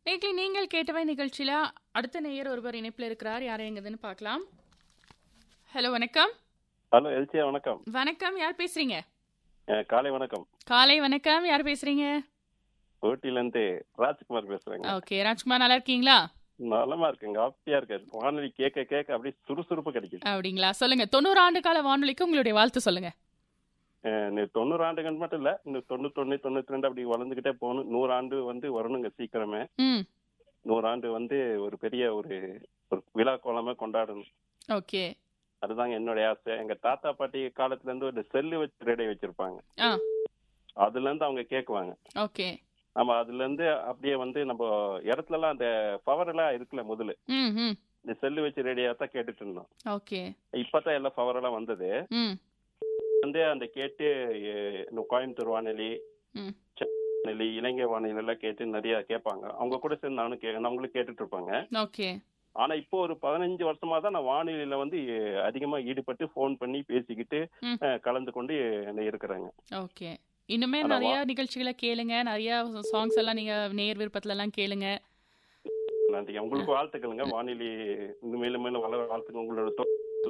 நேற்று நீங்கள் கேட்டவை நிகழ்ச்சியில அடுத்த நேயர் ஒருவர் இணைப்பில் இருக்கிறார் யார் எங்குதுன்னு பார்க்கலாம் ஹலோ வணக்கம் ஹலோ எல்சியா வணக்கம் வணக்கம் யார் பேசுறீங்க அஹ் காலை வணக்கம் காலை வணக்கம் யார் பேசுறீங்க ஊட்டிலேருந்து ராஜ்குமார் பேசுறேங்க ஓகே ராஜ்குமார் நல்லா இருக்கீங்களா நலமா இருக்குங்க ஹாப்பியா இருக்கு வானொலி கேட்க கேட்க அப்படியே சுறுசுறுப்பு கிடைக்குது அப்படிங்களா சொல்லுங்க தொண்ணூறு ஆண்டு கால வானொலிக்கு உங்களுடைய வாழ்த்து சொல்லுங்க அஹ் இந்த தொண்ணூறு ஆண்டுகள் மட்டும் இல்ல இந்த தொண்ணூத்தொன்னு தொண்ணூத்தி ரெண்டு அப்படி வளர்ந்துகிட்டே போகணும் நூறு ஆண்டு வந்து வரணுங்க சீக்கிரமே ம் நூறு ஆண்டு வந்து ஒரு பெரிய ஒரு ஒரு விழா கோலமா கொண்டாடணும் ஓகே அதுதாங்க என்னுடைய ஆசை எங்க தாத்தா பாட்டி காலத்துல இருந்து ஒரு செல்லு வச்சு ரேடியோ வச்சிருப்பாங்க ஆ அதுல இருந்து அவங்க கேக்குவாங்க ஓகே நம்ம அதுல இருந்து அப்படியே வந்து நம்ம இடத்துல எல்லாம் அந்த பவர் எல்லாம் இருக்குல்ல முதல்ல ம் ம் இந்த செல்லு வச்சு ரேடியோ தான் கேட்டுட்டு இருந்தோம் ஓகே இப்பதான் எல்லாம் பவர் எல்லாம் வந்தது ம் வந்து அந்த கேட்டு எ, இந்த கோயம்புத்தூர் வானொலி ம் வானொலி இலங்கை வானொலி எல்லாம் கேட்டு நிறைய கேட்பாங்க அவங்க கூட சேர்ந்து நானும் கே அவங்களும் கேட்டுட்டு இருப்பாங்க ஓகே ஆனா இப்போ ஒரு பதினஞ்சு வருஷமா தான் நான் வானொலியில வந்து எ, அதிகமா ஈடுபட்டு ஃபோன் பண்ணி பேசிக்கிட்டு ம். அஹ், கலந்து கொண்டு எ, இருக்கிறேங்க ஓகே இன்னுமே ஆனா நிறைய நிகழ்ச்சிகளை கேளுங்க நிறைய சாங்ஸ் எல்லாம் நீங்க நேர் விருப்பத்துல எல்லாம் கேளுங்க நன்றி உங்களுக்கு வாழ்த்துக்களுங்க வானொலி இன்னும் மேலும் மேலும் வளர வாழ்த்துக்கள் உங்களோட தொ-